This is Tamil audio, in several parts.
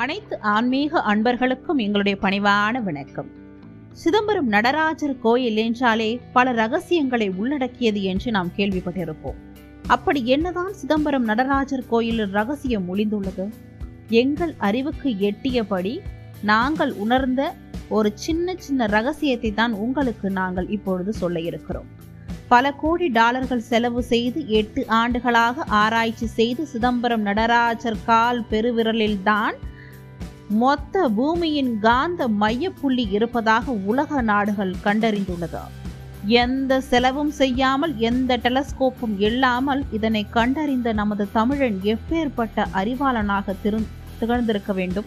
அனைத்து ஆன்மீக அன்பர்களுக்கும் எங்களுடைய பணிவான வணக்கம் சிதம்பரம் நடராஜர் கோயில் என்றாலே பல ரகசியங்களை உள்ளடக்கியது என்று நாம் கேள்விப்பட்டிருப்போம் அப்படி என்னதான் சிதம்பரம் நடராஜர் கோயிலில் ரகசியம் ஒளிந்துள்ளது எங்கள் அறிவுக்கு எட்டியபடி நாங்கள் உணர்ந்த ஒரு சின்ன சின்ன ரகசியத்தை தான் உங்களுக்கு நாங்கள் இப்பொழுது சொல்ல இருக்கிறோம் பல கோடி டாலர்கள் செலவு செய்து எட்டு ஆண்டுகளாக ஆராய்ச்சி செய்து சிதம்பரம் நடராஜர் கால் பெருவிரலில்தான் மொத்த பூமியின் காந்த மையப்புள்ளி இருப்பதாக உலக நாடுகள் கண்டறிந்துள்ளது எந்த செலவும் செய்யாமல் எந்த டெலஸ்கோப்பும் இல்லாமல் இதனை கண்டறிந்த நமது தமிழன் எப்பேற்பட்ட அறிவாளனாக திரு திகழ்ந்திருக்க வேண்டும்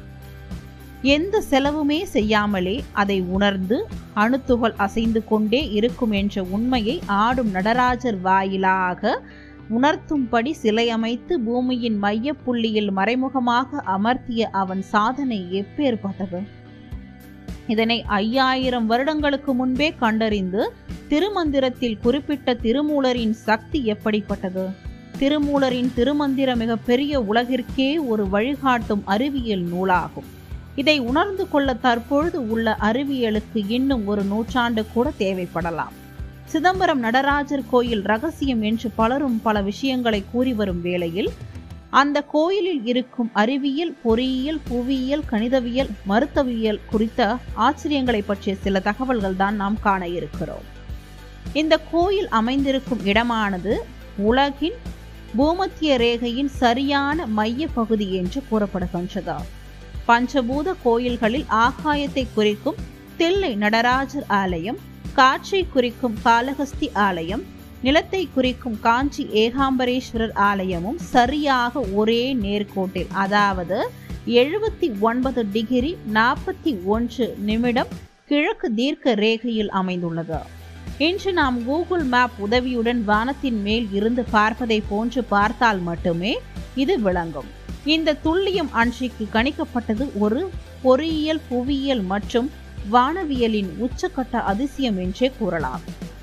எந்த செலவுமே செய்யாமலே அதை உணர்ந்து அணுத்துகள் அசைந்து கொண்டே இருக்கும் என்ற உண்மையை ஆடும் நடராஜர் வாயிலாக உணர்த்தும்படி சிலை அமைத்து பூமியின் மைய புள்ளியில் மறைமுகமாக அமர்த்திய அவன் சாதனை எப்பேற்பட்டது இதனை ஐயாயிரம் வருடங்களுக்கு முன்பே கண்டறிந்து திருமந்திரத்தில் குறிப்பிட்ட திருமூலரின் சக்தி எப்படிப்பட்டது திருமூலரின் திருமந்திர மிக பெரிய உலகிற்கே ஒரு வழிகாட்டும் அறிவியல் நூலாகும் இதை உணர்ந்து கொள்ள தற்பொழுது உள்ள அறிவியலுக்கு இன்னும் ஒரு நூற்றாண்டு கூட தேவைப்படலாம் சிதம்பரம் நடராஜர் கோயில் ரகசியம் என்று பலரும் பல விஷயங்களை கூறி வரும் வேளையில் அந்த கோயிலில் இருக்கும் அறிவியல் பொறியியல் புவியியல் கணிதவியல் மருத்துவியல் குறித்த ஆச்சரியங்களை பற்றிய சில தகவல்கள் தான் நாம் காண இருக்கிறோம் இந்த கோயில் அமைந்திருக்கும் இடமானது உலகின் பூமத்திய ரேகையின் சரியான மைய பகுதி என்று கூறப்படுகின்றது பஞ்சபூத கோயில்களில் ஆகாயத்தை குறிக்கும் தில்லை நடராஜர் ஆலயம் காற்றை குறிக்கும் காளஹஸ்தி ஆலயம் நிலத்தை குறிக்கும் காஞ்சி ஏகாம்பரேஸ்வரர் ஆலயமும் சரியாக ஒரே நேர்கோட்டில் அதாவது எழுபத்தி ஒன்பது டிகிரி நாற்பத்தி ஒன்று நிமிடம் கிழக்கு தீர்க்க ரேகையில் அமைந்துள்ளது இன்று நாம் கூகுள் மேப் உதவியுடன் வானத்தின் மேல் இருந்து பார்ப்பதை போன்று பார்த்தால் மட்டுமே இது விளங்கும் இந்த துல்லியம் அன்றைக்கு கணிக்கப்பட்டது ஒரு பொறியியல் புவியியல் மற்றும் வானவியலின் உச்சக்கட்ட அதிசயம் என்றே கூறலாம்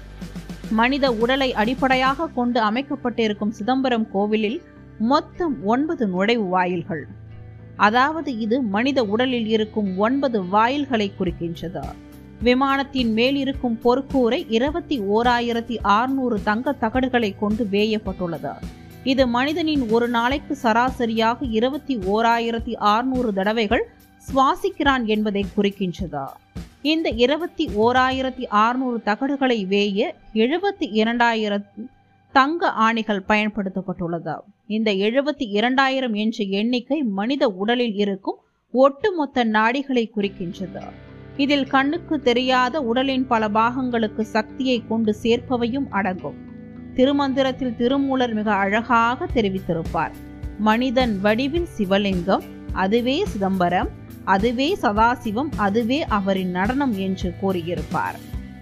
மனித உடலை அடிப்படையாக கொண்டு அமைக்கப்பட்டிருக்கும் சிதம்பரம் கோவிலில் மொத்தம் ஒன்பது நுழைவு வாயில்கள் அதாவது இது மனித உடலில் இருக்கும் ஒன்பது வாயில்களை குறிக்கின்றது விமானத்தின் மேல் இருக்கும் பொற்கூரை இருபத்தி ஓராயிரத்தி ஆறுநூறு தங்க தகடுகளை கொண்டு வேயப்பட்டுள்ளது இது மனிதனின் ஒரு நாளைக்கு சராசரியாக இருபத்தி ஓராயிரத்தி ஆறுநூறு தடவைகள் சுவாசிக்கிறான் என்பதை குறிக்கின்றது இந்த இருபத்தி ஓராயிரத்தி ஆறுநூறு தகடுகளை வேய எழுபத்தி இரண்டாயிரம் தங்க ஆணிகள் பயன்படுத்தப்பட்டுள்ளது இந்த எழுபத்தி இரண்டாயிரம் என்ற எண்ணிக்கை மனித உடலில் இருக்கும் ஒட்டுமொத்த நாடிகளை குறிக்கின்றது இதில் கண்ணுக்கு தெரியாத உடலின் பல பாகங்களுக்கு சக்தியை கொண்டு சேர்ப்பவையும் அடங்கும் திருமந்திரத்தில் திருமூலர் மிக அழகாக தெரிவித்திருப்பார் மனிதன் வடிவில் சிவலிங்கம் அதுவே சிதம்பரம் அதுவே சதாசிவம் அதுவே அவரின் நடனம் என்று கூறியிருப்பார்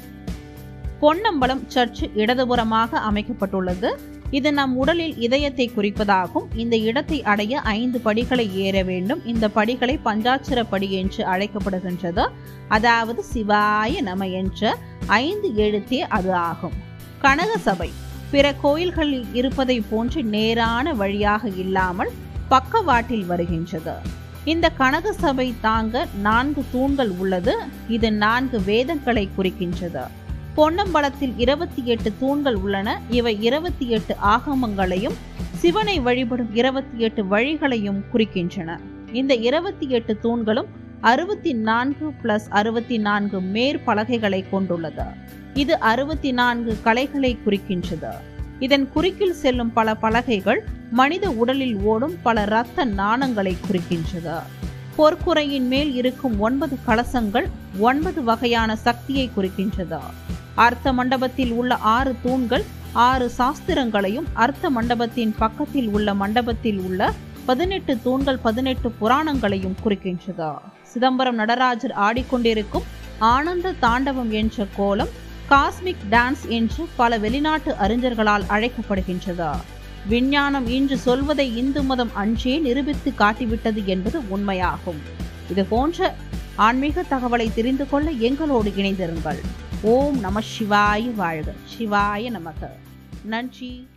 பொன்னம்பலம் சர்ச்சு இடதுபுறமாக அமைக்கப்பட்டுள்ளது இது நம் உடலில் இதயத்தை குறிப்பதாகும் இந்த இடத்தை அடைய ஐந்து படிகளை ஏற வேண்டும் இந்த படிகளை பஞ்சாட்சர படி என்று அழைக்கப்படுகின்றது அதாவது சிவாய நம என்ற ஐந்து எழுத்தே அது ஆகும் கனக சபை பிற கோயில்களில் இருப்பதை போன்று நேரான வழியாக இல்லாமல் பக்கவாட்டில் வருகின்றது இந்த கனக சபை தாங்க நான்கு தூண்கள் உள்ளது இது நான்கு வேதங்களை குறிக்கின்றது பொன்னம்பலத்தில் இருபத்தி எட்டு தூண்கள் உள்ளன இவை இருபத்தி எட்டு ஆகமங்களையும் சிவனை வழிபடும் இருபத்தி எட்டு வழிகளையும் குறிக்கின்றன இந்த இருபத்தி எட்டு தூண்களும் அறுபத்தி நான்கு பிளஸ் அறுபத்தி நான்கு மேற்பலகைகளை கொண்டுள்ளது இது அறுபத்தி நான்கு கலைகளை குறிக்கின்றது இதன் குறுக்கில் செல்லும் பல பலகைகள் மனித உடலில் ஓடும் பல இரத்த நாணங்களை குறிக்கின்றது பொற்குறையின் மேல் இருக்கும் ஒன்பது கலசங்கள் ஒன்பது வகையான சக்தியை குறிக்கின்றது அர்த்த மண்டபத்தில் உள்ள ஆறு தூண்கள் ஆறு சாஸ்திரங்களையும் அர்த்த மண்டபத்தின் பக்கத்தில் உள்ள மண்டபத்தில் உள்ள பதினெட்டு தூண்கள் பதினெட்டு புராணங்களையும் குறிக்கின்றது சிதம்பரம் நடராஜர் ஆடிக்கொண்டிருக்கும் ஆனந்த தாண்டவம் என்ற கோலம் காஸ்மிக் டான்ஸ் என்று பல வெளிநாட்டு அறிஞர்களால் அழைக்கப்படுகின்றது விஞ்ஞானம் இன்று சொல்வதை இந்து மதம் அன்றே நிரூபித்து காட்டிவிட்டது என்பது உண்மையாகும் இது போன்ற ஆன்மீக தகவலை தெரிந்து கொள்ள எங்களோடு இணைந்திருங்கள் ஓம் நம சிவாய வாழ்க சிவாய நமக நன்றி